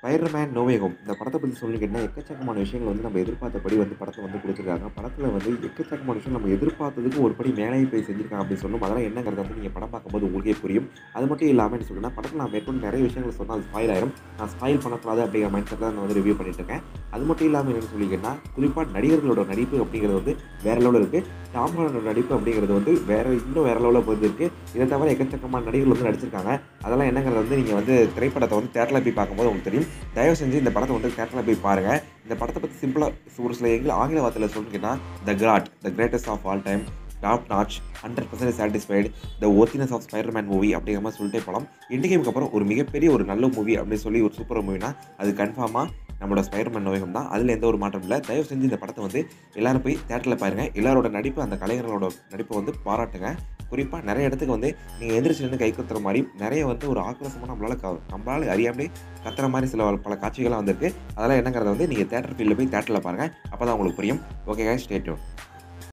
Spiderman நோவே home இந்த படத்தை பற்றி சொல்லி கேட்டால் எக்கச்சக்கமான விஷயங்கள் வந்து நம்ம எதிர்பார்த்தபடி வந்து படத்தை வந்து கொடுத்துருக்காங்க படத்தில் வந்து எக்கச்சக்கமான விஷயம் நம்ம எதிர்பார்த்ததுக்கு ஒரு படி மேலே போய் செஞ்சிருக்காங்க அப்படின்னு சொல்லணும் அதெல்லாம் என்னங்கிறது வந்து நீங்கள் படம் பார்க்கும்போது உங்களுக்கே புரியும் அது மட்டும் இல்லாமல் என்ன சொல்லுன்னா படத்தில் நான் மேற்கொண்டு நிறைய விஷயங்கள் சொன்னால் அது ஸ்பாயில் ஆயிரும் நான் ஸ்பாயில் பண்ணக்கூடாது அப்படிங்கிற மைண்ட் செட்டில் நான் வந்து ரிவ்யூ பண்ணிட்டு இருக்கேன் அது மட்டும் இல்லாமல் என்னென்னு சொல்லி கேட்டால் குறிப்பாக நடிகர்களோட நடிப்பு அப்படிங்கிறது வந்து வேற லெவலில் இருக்குது டாம் ஹாலண்டோட நடிப்பு அப்படிங்கிறது வந்து வேற இன்னும் வேற லெவலில் போயிருக்கு இதை தவிர எக்கச்சக்கமான நடிகர்கள் வந்து நடிச்சிருக்காங்க அதெல்லாம் என்னங்கிறது வந்து நீங்கள் வந்து திரைப்படத்தை வந்து தேட்டரில் போய் பார்க்கும்போது உங்களுக்கு தெரியும் தயவு செஞ்சு இந்த படத்தை வந்து தேட்டரில் போய் பாருங்கள் இந்த படத்தை பற்றி சிம்பிளாக ஒரு சில எங்களை ஆங்கில வார்த்தையில் சொல்லிங்கன்னா the great the greatest of all time top notch hundred percent satisfied the worthiness of Spiderman movie அப்படிங்கிற மாதிரி சொல்லிட்டே போகலாம் இண்டிகேமுக்கு அப்புறம் ஒரு மிகப்பெரிய ஒரு நல்ல மூவி அப்படின்னு சொல்லி ஒரு சூப்பர் மூவினா அது கன்ஃபார்மாக நம்மளோட ஸ்பைடர்மேன் நோயகம் தான் அதில் எந்த ஒரு மாற்றம் இல்லை தயவு செஞ்சு இந்த படத்தை வந்து எல்லாரும் போய் தேட்டரில் பாருங்கள் எல்லாரோட நடிப்பு அந்த கலைஞர்களோட நடிப்பை வந்து பாராட்டுங்க குறிப்பாக நிறைய இடத்துக்கு வந்து நீங்கள் எந்திரிச்சு நின்று கை குத்துற மாதிரி நிறைய வந்து ஒரு ஆக்ரோஷமாக நம்மளால் க நம்மளால் அறியாமலே கத்துற மாதிரி சில பல காட்சிகள்லாம் வந்திருக்கு அதெல்லாம் என்னங்கிறத வந்து நீங்கள் தேட்டர் ஃபீல்டில் போய் தேட்டரில் பாருங்கள் அப்போ தான் உங்களுக்கு புரியும் ஓகே ஸ்டேட்யூன்